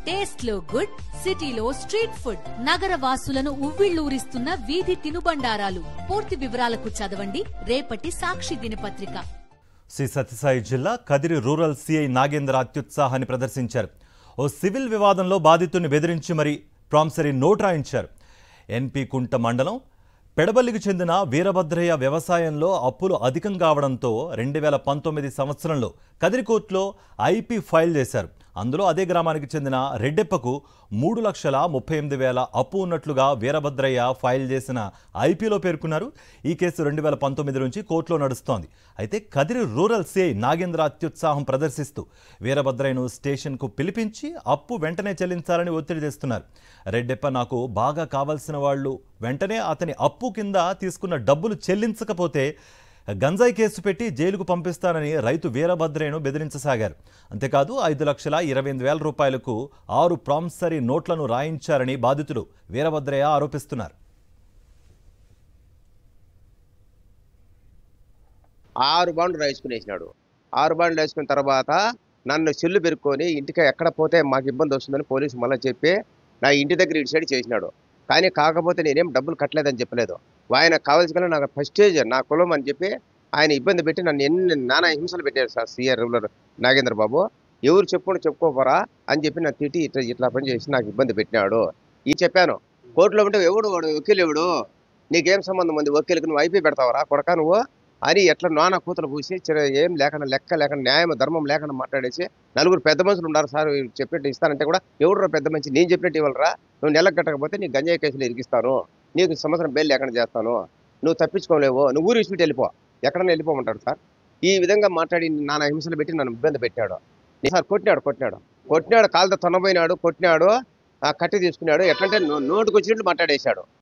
taste లో good సిటీలో street food నగర వాసులను ఉవ్విళ్లూరిస్తున్న వీధి తినుబండారాలు పూర్తి వివరాలకు చదవండి రేపటి సాక్షి దినపత్రిక శ్రీ సత్యసాయి జిల్లా కదిరి రూరల్ సిఐ నాగేంద్ర అత్యుత్సాహాన్ని ప్రదర్శించారు ఓ సివిల్ వివాదంలో బాధితుడిని బెదిరించి మరీ ప్రామిసరీ నోట్ రాయించారు ఎన్పి కుంట మండలం పెడబల్లికి చెందిన వీరభద్రయ్య వ్యవసాయంలో అప్పులు అధికం కావడంతో రెండు వేల పంతొమ్మిది సంవత్సరంలో కదిరి కోర్టులో ఐపీ ఫైల్ చేశారు అందులో అదే గ్రామానికి చెందిన రెడ్డెప్పకు మూడు లక్షల ముప్పై ఎనిమిది వేల అప్పు ఉన్నట్లుగా వీరభద్రయ్య ఫైల్ చేసిన ఐపీలో పేర్కొన్నారు ఈ కేసు రెండు వేల పంతొమ్మిది నుంచి కోర్టులో నడుస్తోంది అయితే కదిరి రూరల్ సిఐ నాగేంద్ర అత్యుత్సాహం ప్రదర్శిస్తూ వీరభద్రయ్యను స్టేషన్కు పిలిపించి అప్పు వెంటనే చెల్లించాలని ఒత్తిడి తెస్తున్నారు రెడ్డెప్ప నాకు బాగా కావాల్సిన వాళ్ళు వెంటనే అతని అప్పు కింద తీసుకున్న డబ్బులు చెల్లించకపోతే గంజాయి కేసు పెట్టి జైలుకు పంపిస్తానని రైతు వీరభద్రయ్యను బెదిరించసాగారు అంతేకాదు ఐదు లక్షల ఇరవై ఎనిమిది వేల రూపాయలకు ఆరు ప్రామిసరీ నోట్లను రాయించారని బాధితుడు వీరభద్రయ్య ఆరోపిస్తున్నారు ఆరు బాండ్లు రాయించుకునేసినాడు ఆరు బాండ్లు వేసుకున్న తర్వాత నన్ను చెల్లు పెరుక్కొని ఇంటికి ఎక్కడ పోతే మాకు ఇబ్బంది వస్తుందని పోలీసు మళ్ళీ చెప్పి నా ఇంటి దగ్గర ఇటు సైడ్ చేసినాడు కానీ కాకపోతే నేనేం డబ్బులు కట్టలేదని చెప్పలేదు ఆయన కావాల్సిన నాకు ఫస్టేజ్ నా కులం అని చెప్పి ఆయన ఇబ్బంది పెట్టి నన్ను ఎన్ని నానా హింసలు పెట్టారు sir C R rural Nagendra Babu ఎవరు చెప్పుకుంటూ చెప్పుకోపోరా అని చెప్పి నాకు తిట్టి ఇట్లా ఇట్లా పని చేసి నాకు ఇబ్బంది పెట్టినాడు ఈ చెప్పాను కోర్టులో ఉంటే ఎవడు వాడు వకీలు ఎవడు నీకేం సంబంధం ఉంది వకీలకు నువ్వు ఐపీ పెడతావరా కొడక నువ్వు అని ఎట్లా నాన్న కూతురు పూసి చిర- ఏం లేకుండా లెక్క లేకుండా న్యాయం ధర్మం లేకుండా మాట్లాడేసి నలుగురు పెద్ద మనుషులు ఉన్నారు సార్ వీళ్ళు చెప్పినట్టు ఇస్తానంటే కూడా ఎవరు పెద్ద మనిషి నేను చెప్పినట్టు ఇవ్వలరా నువ్వు నెలకు కట్టకపోతే నీకు గంజాయి కేసులు ఇరికిస్తాను నీకు సంవత్సరం బెయిల్ లేకుండా చేస్తాను నువ్వు తప్పించుకోలేవు నువ్వు ఊరు ఇచ్చిపెట్టి వెళ్ళిపో ఎక్కడన్నా వెళ్ళిపోమంటాడు సార్ ఈ విధంగా మాట్లాడి నాన్న హింసలు పెట్టి నన్ను ఇబ్బంది పెట్టాడు నీ సార్ కొట్టినాడు కొట్టినాడు కొట్టినాడు కాలుతో తొనబోయినాడు కొట్టినాడు ఆ కట్టి తీసుకున్నాడు ఎట్లంటే నో- నోటుకు వచ్చినట్లు మాట్లాడేశాడు